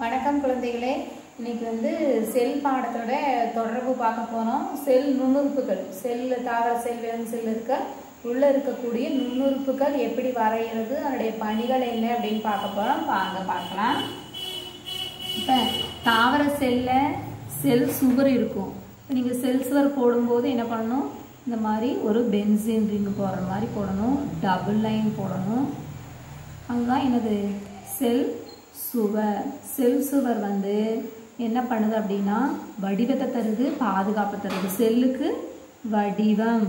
வணக்கம் குழந்தைகளே இன்னைக்கு வந்து செல் பாடத்தோட தொடர்பு பார்க்க போறோம் செல் நுண்ணுறுப்புகள் செல் தாவர செல் விலங்கு செல் இருக்க உள்ள இருக்கக்கூடிய நுண்ணுறுப்புகள் எப்படி வரைகிறது அதனுடைய பணிகள் என்ன அப்படின்னு பார்க்க போறோம் வாங்க பார்க்கலாம் இப்போ தாவர செல்ல செல் சுவர் இருக்கும் இப்போ நீங்கள் செல் சுவர் போடும்போது என்ன பண்ணணும் இந்த மாதிரி ஒரு பென்சின் ரிங் போடுற மாதிரி போடணும் டபுள் லைன் போடணும் அங்கே என்னது செல் சுவர் செல் சுவர் வந்து என்ன பண்ணுது அப்படின்னா வடிவத்தை தருது பாதுகாப்பு தருது செல்லுக்கு வடிவம்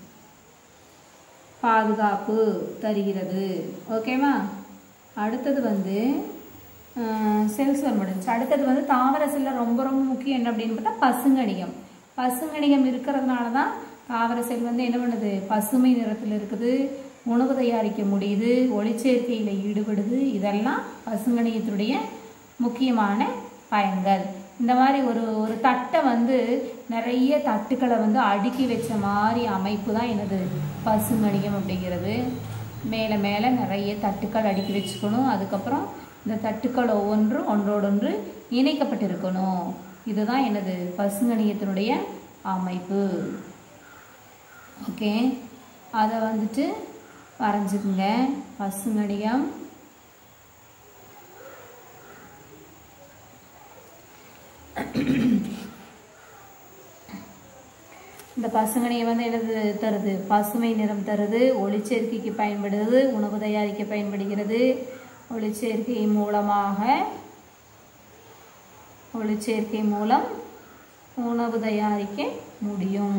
பாதுகாப்பு தருகிறது ஓகேவா அடுத்தது வந்து செல் சுவர் முடிஞ்சு அடுத்தது வந்து தாவர செல்ல ரொம்ப ரொம்ப முக்கியம் என்ன அப்படின்னு பார்த்தா பசுங்கடிகம் பசுங்கடிகம் இருக்கிறதுனால தான் தாவர செல் வந்து என்ன பண்ணுது பசுமை நிறத்தில் இருக்குது உணவு தயாரிக்க முடியுது ஒளிச்சேர்க்கையில் ஈடுபடுது இதெல்லாம் பசுங்கணியத்துடைய முக்கியமான பயன்கள் இந்த மாதிரி ஒரு ஒரு தட்டை வந்து நிறைய தட்டுக்களை வந்து அடுக்கி வச்ச மாதிரி அமைப்பு தான் எனது பசுங்கணியம் அப்படிங்கிறது மேலே மேலே நிறைய தட்டுக்கள் அடுக்கி வச்சுக்கணும் அதுக்கப்புறம் இந்த தட்டுக்கள் ஒவ்வொன்றும் ஒன்றோடொன்று இணைக்கப்பட்டிருக்கணும் இதுதான் எனது பசுங்கணியத்தினுடைய அமைப்பு ஓகே அதை வந்துட்டு வரைஞ்சுக்குங்க பசுங்கடிகம் இந்த பசுங்கடியம் வந்து என்னது தருது பசுமை நிறம் தருது ஒளிச்சேர்க்கைக்கு பயன்படுது உணவு தயாரிக்க பயன்படுகிறது ஒளிச்சேர்க்கை மூலமாக ஒளிச்சேர்க்கை மூலம் உணவு தயாரிக்க முடியும்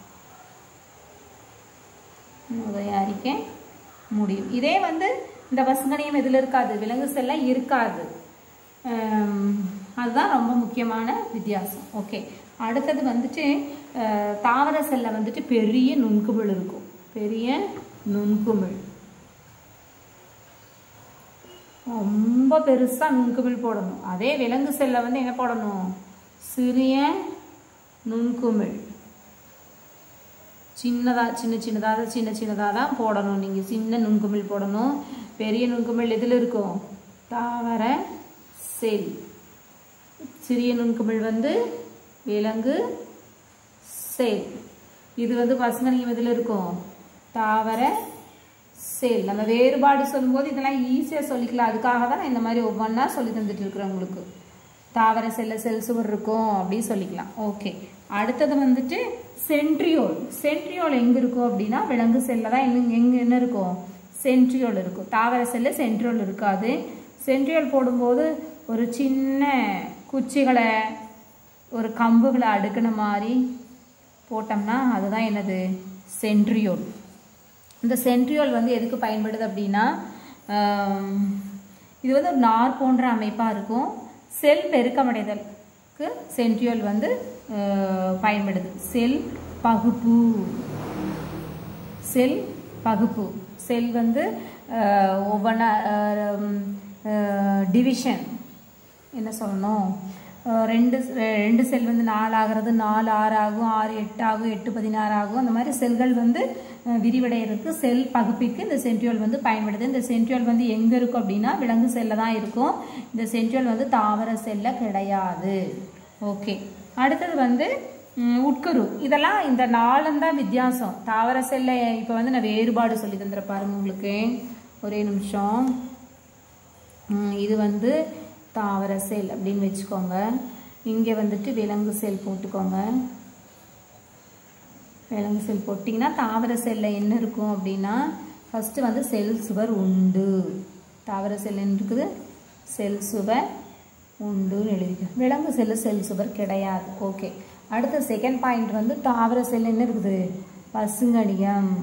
தயாரிக்க முடியும் இதே வந்து இந்த பசுங்கணியம் இதில் இருக்காது விலங்கு செல்ல இருக்காது அதுதான் ரொம்ப முக்கியமான வித்தியாசம் ஓகே அடுத்தது வந்துட்டு தாவர செல்ல வந்துட்டு பெரிய நுண்குமிழ் இருக்கும் பெரிய நுண்குமிழ் ரொம்ப பெருசாக நுண்குமிழ் போடணும் அதே விலங்கு செல்ல வந்து என்ன போடணும் சிறிய நுண்குமிழ் சின்னதாக சின்ன சின்னதாக சின்ன சின்னதாக தான் போடணும் நீங்கள் சின்ன நுண்குமிழ் போடணும் பெரிய நுண்குமிழ் எதில் இருக்கும் தாவர செல் சிறிய நுண்குமிழ் வந்து விலங்கு செல் இது வந்து பசுங்கனியம் எதில் இருக்கும் தாவர செல் நம்ம வேறுபாடு சொல்லும்போது இதெல்லாம் ஈஸியாக சொல்லிக்கலாம் அதுக்காக தான் நான் இந்த மாதிரி ஒவ்வொன்றா சொல்லி தந்துட்டு இருக்கிறேன் உங்களுக்கு தாவர செல்ல செல் சுவர் இருக்கும் அப்படின்னு சொல்லிக்கலாம் ஓகே அடுத்தது வந்துட்டு சென்ட்ரியோல் சென்ட்ரியோல் எங்கே இருக்கும் அப்படின்னா விலங்கு செல்ல தான் எங்க எங்கே என்ன இருக்கும் சென்ட்ரியோல் இருக்கும் தாவர செல்ல சென்ட்ரியோல் இருக்காது சென்ட்ரியோல் போடும்போது ஒரு சின்ன குச்சிகளை ஒரு கம்புகளை அடுக்கின மாதிரி போட்டோம்னா அதுதான் என்னது சென்ட்ரியோல் இந்த சென்ட்ரியோல் வந்து எதுக்கு பயன்படுது அப்படின்னா இது வந்து ஒரு நார் போன்ற அமைப்பாக இருக்கும் செல் பெருக்கமடைதலுக்கு சென்ட்ரியோல் வந்து பயன்படுது செல் பகுப்பு செல் பகுப்பு செல் வந்து ஒவ்வொன்றா டிவிஷன் என்ன சொல்லணும் ரெண்டு ரெண்டு செல் வந்து நாலு ஆகிறது நாலு ஆறு ஆகும் ஆறு எட்டு ஆகும் எட்டு பதினாறு ஆகும் அந்த மாதிரி செல்கள் வந்து விரிவடைகிறதுக்கு செல் பகுப்பிற்கு இந்த சென்ட்ரியோல் வந்து பயன்படுது இந்த சென்ட்ரியோல் வந்து எங்கே இருக்கும் அப்படின்னா விலங்கு செல்ல தான் இருக்கும் இந்த சென்ட்ரியோல் வந்து தாவர செல்ல கிடையாது ஓகே அடுத்தது வந்து உட்கரு இதெல்லாம் இந்த நாளும் தான் வித்தியாசம் தாவர செல்ல இப்போ வந்து நான் வேறுபாடு சொல்லி தந்துட பாருங்க உங்களுக்கு ஒரே நிமிஷம் இது வந்து தாவர செல் அப்படின்னு வச்சுக்கோங்க இங்கே வந்துட்டு விலங்கு செல் போட்டுக்கோங்க விலங்கு செல் போட்டிங்கன்னா தாவர செல்லில் என்ன இருக்கும் அப்படின்னா ஃபஸ்ட்டு வந்து செல் சுவர் உண்டு தாவர செல் என்ன இருக்குது செல் சுவர் உண்டுன்னு எழுதிக்க விலங்கு செல்லு செல் சுவர் கிடையாது ஓகே அடுத்த செகண்ட் பாயிண்ட் வந்து தாவர செல் என்ன இருக்குது பசுங்கடிகம்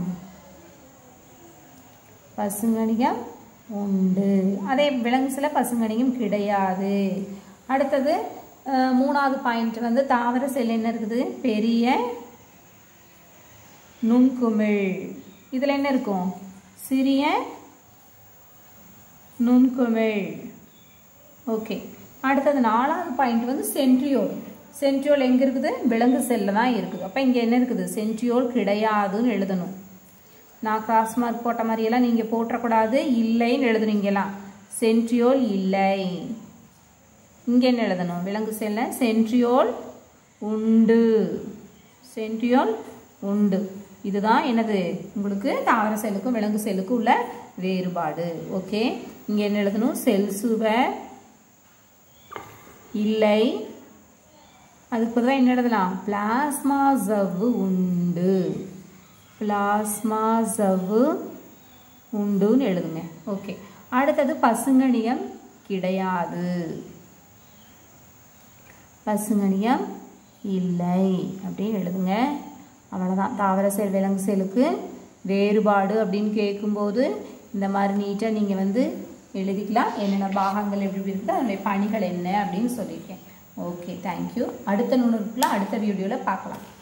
பசுங்கடிகம் உண்டு அதே விலங்கு சில பசுங்கடிகம் கிடையாது அடுத்தது மூணாவது பாயிண்ட் வந்து தாவர செல் என்ன இருக்குது பெரிய நுண்குமிழ் இதில் என்ன இருக்கும் சிறிய நுண்குமிழ் ஓகே அடுத்தது நாலாவது பாயிண்ட் வந்து சென்ட்ரியோல் சென்ட்ரியோல் எங்கே இருக்குது விலங்கு செல்ல தான் இருக்குது அப்போ இங்கே என்ன இருக்குது சென்ட்ரியோல் கிடையாதுன்னு எழுதணும் நான் கிராஸ் மார்க் போட்ட மாதிரியெல்லாம் நீங்கள் போட்டக்கூடாது இல்லைன்னு எழுதுனீங்களாம் சென்ட்ரியோல் இல்லை இங்கே என்ன எழுதணும் விலங்கு செல்ல சென்ட்ரியோல் உண்டு சென்ட்ரியோல் உண்டு இதுதான் என்னது உங்களுக்கு தாவர செல்லுக்கும் விலங்கு செல்லுக்கும் உள்ள வேறுபாடு ஓகே இங்கே என்ன எழுதணும் செல் சுவர் இல்லை அதுக்கு பதிலாக என்ன எழுதலாம் பிளாஸ்மா ஜவ்வு உண்டு பிளாஸ்மா ஜவ்வு உண்டுன்னு எழுதுங்க ஓகே அடுத்தது பசுங்கணியம் கிடையாது பசுங்கணியம் இல்லை அப்படின்னு எழுதுங்க அவ்வளோதான் தாவர செல் விலங்கு செல்லுக்கு வேறுபாடு அப்படின்னு கேட்கும்போது இந்த மாதிரி நீட்டாக நீங்கள் வந்து எழுதிக்கலாம் என்னென்ன பாகங்கள் எப்படி எப்படி இருக்குது அதனுடைய பணிகள் என்ன அப்படின்னு சொல்லியிருக்கேன் ஓகே தேங்க்யூ அடுத்த நுணுக்குள்ள அடுத்த வீடியோவில் பார்க்கலாம்